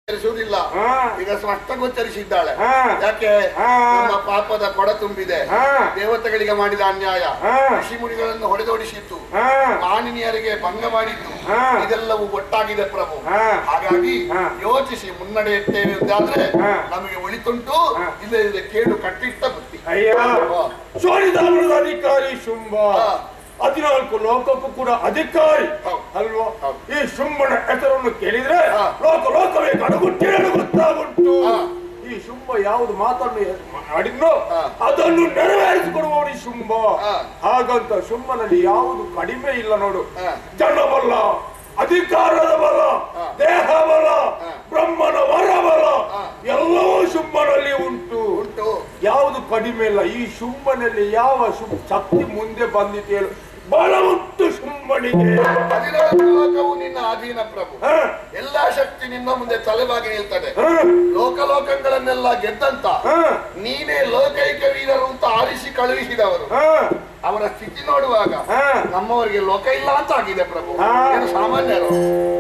ಗೋಚರಿಸುವುದಿಲ್ಲ ಹಾ. ಈಗ ಸ್ಪಷ್ಟ ಗೋಚರಿಸಿದ್ದಾಳೆ ಹಾ. ಯಾಕೆ ಹಾ. ನಮ್ಮ ಪಾಪದ ಕೊಡ ತುಂಬಿದೆ ಹಾ. ದೇವತೆಗಳಿಗೆ ಮಾಡಿದ ಅನ್ಯಾಯ ಹಾ. ಋಷಿ ಮುನಿಗಳನ್ನು ಹೊಡೆದೋಡಿಸಿತ್ತು ಹಾ. ಮಾನಿನಿಯರಿಗೆ ಭಂಗ ಮಾಡಿದ್ದು ಹಾ. ಇದೆಲ್ಲವೂ ಒಟ್ಟಾಗಿದೆ ಪ್ರಭು ಹಾ. ಹಾಗಾಗಿ ಹಾ. ಯೋಚಿಸಿ ಮುನ್ನಡೆಯುತ್ತೇವೆ ಅಂತಾದ್ರೆ ಹಾ. ನಮಗೆ ಒಳಿತುಂಟು ಹಾ. ಇಲ್ಲದಿದ್ರೆ ಕೇಡು ಕಟ್ಟಿಟ್ಟ ಬುದ್ಧಿ ಅಯ್ಯ ಹಾ. ಸೋಲಿದಾಮರದ ಅಧಿಕಾರಿ ಶುಂಭ ಹಾ. ಹದಿನಾಲ್ಕು ಲೋಕಕ್ಕೂ ಕೂಡ ಅಧಿಕಾರಿ ಹೌದು. ಅಲ್ವಾ ಹೌದು. ಈ ಶುಂಭನ ಹೆಸರನ್ನು ಕೇಳಿದ್ರೆ ಹಾ. ಲೋಕ ಲೋಕವೇ ಕಡಗುಟ್ಟಿ ಗೊತ್ತಾಗುಂಟು ಹಾ. ಈ ಶುಂಭ ಯಾವುದು ಮಾತನ್ನು ಆಡಿದ್ನೋ ಹಾ. ಅದನ್ನು ನೆರವೇರಿಸಿಕೊಡುವವನು ಈ ಶುಂಭ ಹಾ. ಹಾಗಂತ ಶುಂಭನಲ್ಲಿ ಯಾವುದು ಕಡಿಮೆ ಇಲ್ಲ ನೋಡು ಹಾ. ಜನಬಲ್ಲ ಅಧಿಕಾರದ ಬಲ ಹಾ. ದೇಹ ಬಲ ಹಾ. ಬ್ರಹ್ಮನ ವರ ಬಲ ಹಾ. ಎಲ್ಲವೂ ಶುಂಭನಲ್ಲಿ ಉಂಟು ಉಂಟು ಯಾವುದು ಕಡಿಮೆ ಇಲ್ಲ ಈ ಶುಂಭನಲ್ಲಿ ಯಾವ ಶುಂಭ ಶಕ್ತಿ ಮುಂದೆ ಬಂದಿದೆ ಹೇಳು ಬಲ ಉಂಟು ಶುಂಭನಿಗೆ ಹದಿನಾಲ್ಕು ಲೋಕವು ನಿನ್ನ ಅಧೀನ ಪ್ರಭು ಹ? ಎಲ್ಲಾ ಶಕ್ತಿ ನಿನ್ನ ಮುಂದೆ ತಲೆಬಾಗಿ ನಿಲ್ತದೆ ಹ? ಲೋಕಲೋಕಗಳನ್ನೆಲ್ಲ ಗೆದ್ದಂತ ಹ? ನೀನೇ ಲೋಕೈಕ ವೀರರು ಅಂತ ಆರಿಸಿ ಕಳುಹಿಸಿದವರು ಹ? ಅವರ ಸ್ಥಿತಿ ನೋಡುವಾಗ ಹ? ನಮ್ಮವರಿಗೆ ಲೋಕ ಇಲ್ಲ ಅಂತ ಆಗಿದೆ ಪ್ರಭು ಹಾ. ಏನು ಸಾಮಾನ್ಯರು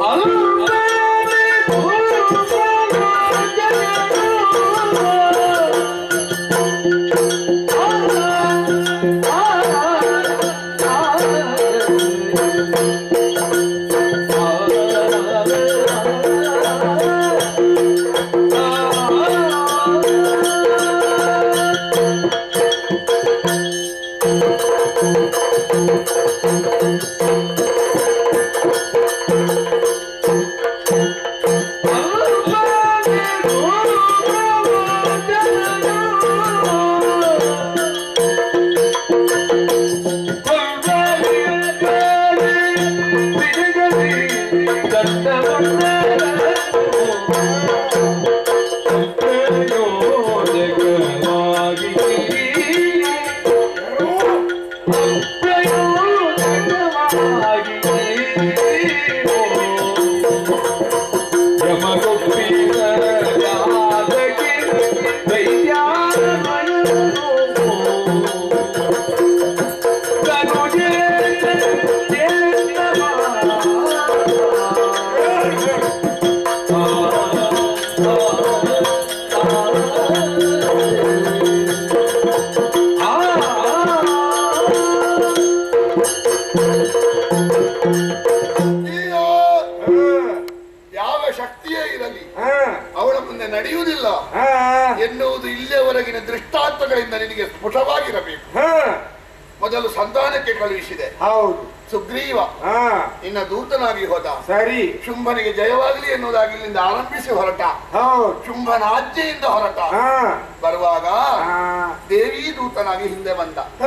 ಈಗ ಹ? ಯಾವ ಶಕ್ತಿಯೇ ಇರಲಿ ಹ? ಅವಳ ಮುಂದೆ ನಡೆಯುವುದಿಲ್ಲ ಹ? ಎನ್ನುವುದು ಇಲ್ಲಿಯವರೆಗಿನ ದೃಷ್ಟಾಂತಗಳಿಂದ ನಿನಗೆ ಸ್ಫುಟವಾಗಿರಬೇಕು ಹ? ಮೊದಲು ಸಂಧಾನಕ್ಕೆ ಕಳುಹಿಸಿದೆ ಹೌದು ಸುಗ್ರೀವ ಹ ನಿನ್ನ ದೂತನಾಗಿ ಹೋದ ಸರಿ ಶುಂಭನಿಗೆ ಜಯವಾಗಲಿ ಎನ್ನುವುದಾಗಿ ಇಲ್ಲಿಂದ ಆರಂಭಿಸಿ ಹೊರಟ ಹೌದು ಶುಂಭನ ಆಜ್ಞೆಯಿಂದ ಹೊರಟ ಹ ಬರುವಾಗ ಹ ದೇವಿ ದೂತನಾಗಿ ಹಿಂದೆ ಬಂದ ಹ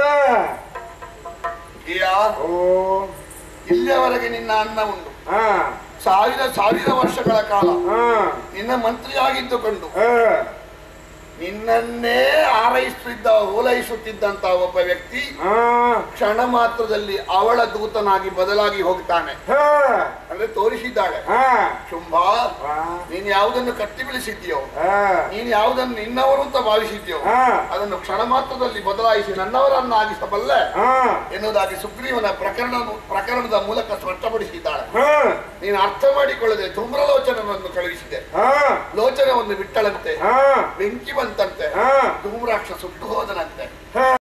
ಗಿಯ ಓ ಇಲ್ಲಿಯವರೆಗೆ ನಿನ್ನ ಅನ್ನ ಉಂಟು ಹ ಸಾವಿರ ಸಾವಿರ ವರ್ಷಗಳ ಕಾಲ ಹ ನಿನ್ನ ಮಂತ್ರಿಯಾಗಿದ್ದುಕೊಂಡು ಹ ನಿನ್ನನ್ನೇ ಆರೈಸುತ್ತಿದ್ದ ಓಲೈಸುತ್ತಿದ್ದಂತ ಒಬ್ಬ ವ್ಯಕ್ತಿ ಹ ಕ್ಷಣ ಮಾತ್ರದಲ್ಲಿ ಅವಳ ದೂತನಾಗಿ ಬದಲಾಗಿ ಹೋಗ್ತಾನೆ ಹ ಅಂದ್ರೆ ತೋರಿಸಿದ್ದಾಳೆ ಹ ಶುಂಭ ಹ ನೀನ್ ಯಾವುದನ್ನು ಕಟ್ಟಿ ಬೆಳೆಸಿದ್ಯೋ ಹ ನೀನ್ ಯಾವುದನ್ನು ನಿನ್ನವರು ಅಂತ ಭಾವಿಸಿದ್ಯೋ ಹ ಅದನ್ನು ಕ್ಷಣ ಮಾತ್ರದಲ್ಲಿ ಬದಲಾಯಿಸಿ ನನ್ನವರನ್ನಾಗಿಸಬಲ್ಲೆ ಹ ಎನ್ನುವುದಾಗಿ ಸುಗ್ರೀವನ ಪ್ರಕರಣ ಪ್ರಕರಣದ ಮೂಲಕ ಸ್ಪಷ್ಟಪಡಿಸಿದ್ದಾಳೆ ಹ ನೀನು ಅರ್ಥ ಮಾಡಿಕೊಳ್ಳದೆ ಧೂಮ್ರಲೋಚನವನ್ನು ಕಳುಹಿಸಿದೆ ಹ ಲೋಚನವನ್ನು ಬಿಟ್ಟಳಂತೆ ಹ ಬೆಂಕಿ ಬಂತಂತೆ ಹ ಧೂಮ್ರಾಕ್ಷ ಸುಟ್ಟು ಹೋದನಂತೆ ಹ